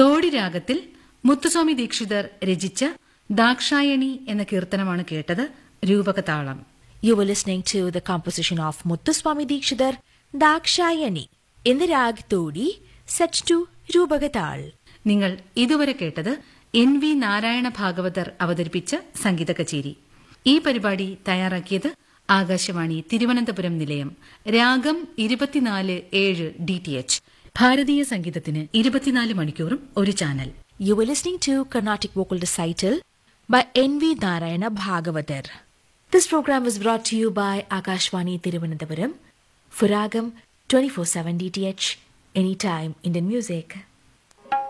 തോടി രാഗത്തിൽ മുത്തുസ്വാമി ദീക്ഷിതർ രചിച്ച ദാക്ഷായണി എന്ന കീർത്തനമാണ് കേട്ടത് രൂപകതാളം You were listening to the composition of Muthuswami Dikshidhar Dakshayani in the rag Todi set to Rubagatal. നിങ്ങൾ ഇതുവരെ കേട്ടത് എൻ വി നാരായണ ഭാഗവതർ അവതരിപ്പിച്ച സംഗീത കച്ചേരി ഈ പരിപാടി തയ്യാറാക്കിയത് ആകാശവാണി തിരുവനന്തപുരം നിലയം രാഗം ഇരുപത്തിനാല് ഏഴ് ഡി ടി എച്ച് ഭാരതീയ സംഗീതത്തിന് ഇരുപത്തിനാല് മണിക്കൂറും ഒരു channel You were listening to Carnatic Vocal Recital by N.V. Narayana Bhagavatar. This program was brought to you by Akashwani Tiruvananthapuram for Ragam 24-7 DTH, anytime Indian music.